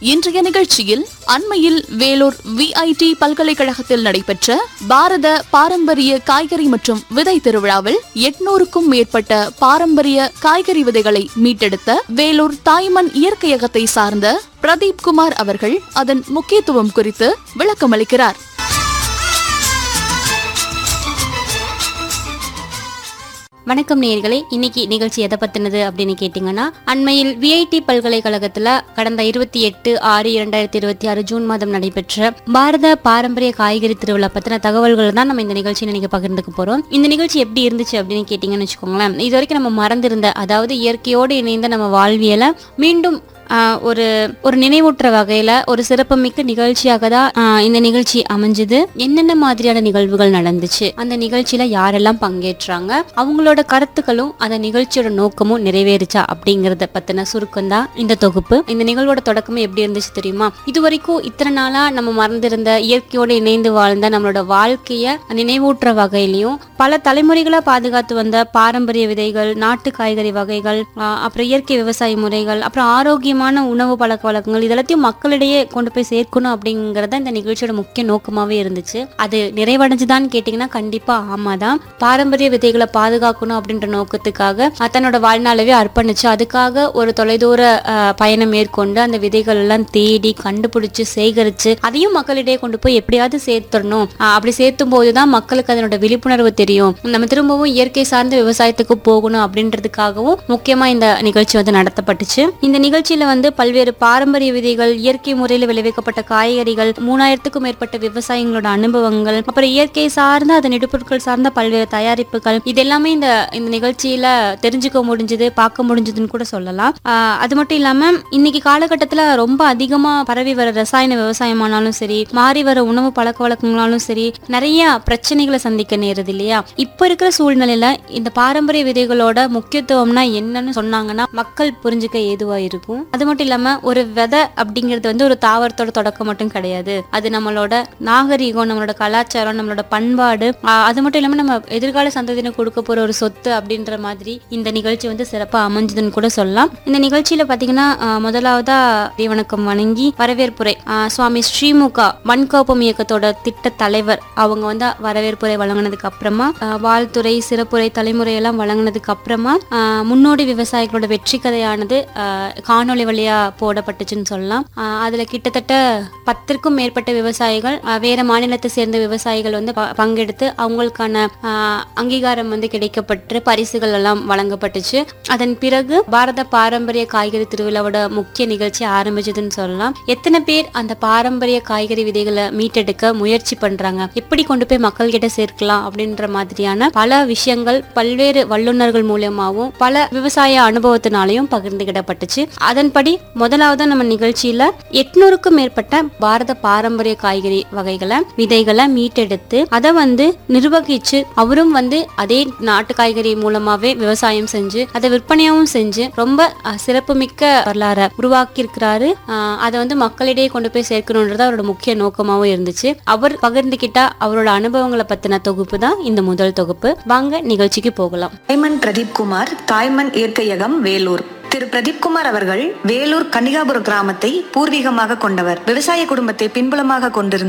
இன்றைய நிகழ்ச்சியில் அண்மையில் வேலூர் விஐடி பல்கலைக்கழகத்தில் நடைபெற்ற பாரத பாரம்பரிய காய்கறி மற்றும் விதை திருவிழாவில் எட்நூறுக்கும் மேற்பட்ட பாரம்பரிய காய்கறி விதைகளை மீட்டெடுத்த வேலூர் தாய்மண் இயற்கையகத்தை சார்ந்த பிரதீப் குமார் அவர்கள் அதன் முக்கியத்துவம் குறித்து விளக்கமளிக்கிறார் வணக்கம் நேயர்களே இன்னைக்கு நிகழ்ச்சி எதை பத்தினது அப்படின்னு கேட்டிங்கன்னா அண்மையில் விஐடி பல்கலைக்கழகத்துல கடந்த இருபத்தி எட்டு ஆறு இரண்டாயிரத்தி இருபத்தி ஆறு ஜூன் மாதம் நடைபெற்ற பாரத பாரம்பரிய காய்கறி திருவிழா பத்தின தகவல்கள் தான் நம்ம இந்த நிகழ்ச்சியில் இன்னைக்கு பகிர்ந்துக்க போறோம் இந்த நிகழ்ச்சி எப்படி இருந்துச்சு அப்படின்னு கேட்டிங்கன்னு வச்சுக்கோங்களேன் இது வரைக்கும் நம்ம மறந்திருந்த அதாவது இயற்கையோடு இணைந்த நம்ம வாழ்வியலை மீண்டும் ஆஹ் ஒரு ஒரு நினைவூட்டுற வகையில ஒரு சிறப்புமிக்க நிகழ்ச்சியாக தான் ஆஹ் இந்த நிகழ்ச்சி அமைஞ்சது என்னென்ன மாதிரியான நிகழ்வுகள் நடந்துச்சு அந்த நிகழ்ச்சியில யாரெல்லாம் பங்கேற்றாங்க அவங்களோட கருத்துக்களும் அந்த நிகழ்ச்சியோட நோக்கமும் நிறைவேறுச்சா அப்படிங்கறத பத்தின சுருக்கம் தான் இந்த தொகுப்பு இந்த நிகழ்வோட தொடக்கமே எப்படி இருந்துச்சு தெரியுமா இது வரைக்கும் இத்தனை நாளா நம்ம மறந்திருந்த இயற்கையோடு இணைந்து வாழ்ந்த நம்மளோட வாழ்க்கைய நினைவூட்டுற வகையிலையும் பல தலைமுறைகளா பாதுகாத்து வந்த பாரம்பரிய விதைகள் நாட்டு காய்கறி வகைகள் ஆஹ் அப்புறம் இயற்கை விவசாய முறைகள் அப்புறம் ஆரோக்கியமான உணவு பழக்க வழக்கங்கள் இது எல்லாத்தையும் மக்களிடையே கொண்டு போய் சேர்க்கணும் அப்படிங்கறத இந்த நிகழ்ச்சியோட முக்கிய நோக்கமாவே இருந்துச்சு அது நிறைவடைஞ்சுதான்னு கேட்டிங்கன்னா கண்டிப்பா ஆமாதான் பாரம்பரிய விதைகளை பாதுகாக்கணும் அப்படின்ற நோக்கத்துக்காக அஹ் தன்னோட வாழ்நாளவே அர்ப்பணிச்சு அதுக்காக ஒரு தொலைதூர அஹ், பயணம் மேற்கொண்டு அந்த விதைகள் எல்லாம் தேடி கண்டுபிடிச்சு சேகரிச்சு அதையும் மக்களிடையே கொண்டு போய் எப்படியாவது சேர்த்துடணும் அஹ், அப்படி சேர்த்தும் போதுதான் மக்களுக்கு அதனோட விழிப்புணர்வு தெரியும் நம்ம திரும்பவும் இயற்கை சார்ந்த விவசாயத்துக்கு போகணும் அப்படின்றதுக்காகவும் முக்கியமா இந்த நிகழ்ச்சி வந்து நடத்தப்பட்டுச்சு இந்த நிகழ்ச்சியில வந்து பல்வேறு பாரம்பரிய விதைகள் இயற்கை முறையில் விளைவிக்கப்பட்ட காய்கறிகள் மூணாயிரத்துக்கும் மேற்பட்ட விவசாயிகளோட அனுபவங்கள் அப்புறம் இயற்கை சார்ந்த அதன் இடுபொருட்கள் சார்ந்த பல்வேறு தயாரிப்புகள் இது எல்லாமே இந்த இந்த நிகழ்ச்சியில தெரிஞ்சுக்க முடிஞ்சது பார்க்க முடிஞ்சதுன்னு கூட சொல்லலாம் ஆஹ் அது மட்டும் இல்லாம இன்னைக்கு காலகட்டத்துல ரொம்ப அதிகமா பரவி வர ரசாயன விவசாயமானாலும் சரி மாறி வர உணவு பழக்க வழக்கங்களாலும் சரி நிறைய பிரச்சனைகளை சந்திக்க நேருது இல்லையா இப்ப இருக்கிற சூழ்நிலையில இந்த பாரம்பரிய விதைகளோட முக்கியத்துவம்னா என்னன்னு சொன்னாங்கன்னா மக்கள் புரிஞ்சுக்க ஏதுவா இருக்கும் அது மட்டும் இல்லாம ஒரு விதை அப்படிங்கிறது வந்து ஒரு தாவரத்தோட தொடக்கம் மட்டும் கிடையாது அது நம்மளோட நாகரீகம் நம்மளோட கலாச்சாரம் நம்மளோட பண்பாடு ஆஹ் அது மட்டும் இல்லாம நம்ம எதிர்கால சந்ததியினர் கொடுக்க போற ஒரு சொத்து அப்படின்ற மாதிரி இந்த நிகழ்ச்சி வந்து சிறப்பா அமைஞ்சதுன்னு கூட சொல்லலாம் இந்த நிகழ்ச்சியில பாத்தீங்கன்னா ஆஹ் முதலாவதா வணக்கம் வணங்கி வரவேற்புரை ஆஹ் சுவாமி ஸ்ரீமுகா மண்காப்பம் இயக்கத்தோட திட்ட தலைவர் அவங்க வந்து வரவேற்புரை வழங்கினதுக்கு அப்புறமா ஆஹ் வாழ்த்துறை சிறப்புரை தலைமுறை எல்லாம் வழங்கினதுக்கு அப்புறமா ஆஹ் முன்னோடி விவசாயிகளோட வெற்றி கதையானது ஆஹ் காணொளி வழியா போடப்பட்டுச்சுன்னு சொல்லலாம் ஆஹ் அதுல கிட்டத்தட்ட பத்திற்கும் மேற்பட்ட விவசாயிகள் ஆஹ் வேற மாநிலத்தை சேர்ந்த விவசாயிகள் வந்து ப- பங்கெடுத்து அவங்களுக்கான ஆஹ் அங்கீகாரம் வந்து கிடைக்கப்பட்டு பரிசுகள் எல்லாம் வழங்கப்பட்டுச்சு அதன் பிறகு பாரத பாரம்பரிய காய்கறி திருவிழாவோட முக்கிய நிகழ்ச்சி ஆரம்பிச்சதுன்னு சொல்லலாம் எத்தனை பேர் அந்த பாரம்பரிய காய்கறி விதைகளை மீட்டெடுக்க முயற்சி பண்றாங்க எப்படி கொண்டு போய் மக்கள் கிட்ட சேர்க்கலாம் அப்படின்ற மாதிரியான பல விஷயங்கள் பல்வேறு வல்லுநர்கள் மூலியமாகவும் பல விவசாய அனுபவத்தினாலையும் பகிர்ந்துகிடப்பட்டுச்சு அதன்படி முதலாவது நம்ம நிகழ்ச்சியில எட்நூறுக்கும் மேற்பட்ட பாரத பாரம்பரிய காய்கறி வகைகளை விதைகளை மீட்டெடுத்து அதை வந்து நிர்வகிச்சு அவரும் வந்து அதே நாட்டு காய்கறி மூலமாவே விவசாயம் செஞ்சு அதை விற்பனையாவும் செஞ்சு ரொம்ப அஹ், சிறப்புமிக்க வரலாறை உருவாக்கி இருக்கிறாரு அதை வந்து மக்களிடையே கொண்டு போய் சேர்க்கணுன்றது அவரோட முக்கிய நோக்கமாவும் இருந்துச்சு அவர் பகிர்ந்துகிட்ட அவரோட அனுபவங்களை பத்தின தொகுப்பு தான் இந்த முதல் தொகுப்பு வாங்க நிகழ்ச்சிக்கு போகலாம் தாய்மன் பிரதீப் குமார் தாய்மன் இயற்கையகம் வேலூர் திரு பிரதீப் குமார் அவர்கள் வேலூர் கன்னிகாபுர கிராமத்தை பூர்வீகமாக கொண்டவர் விவசாய குடும்பத்தை பின்புலமாக கொண்டிருந்த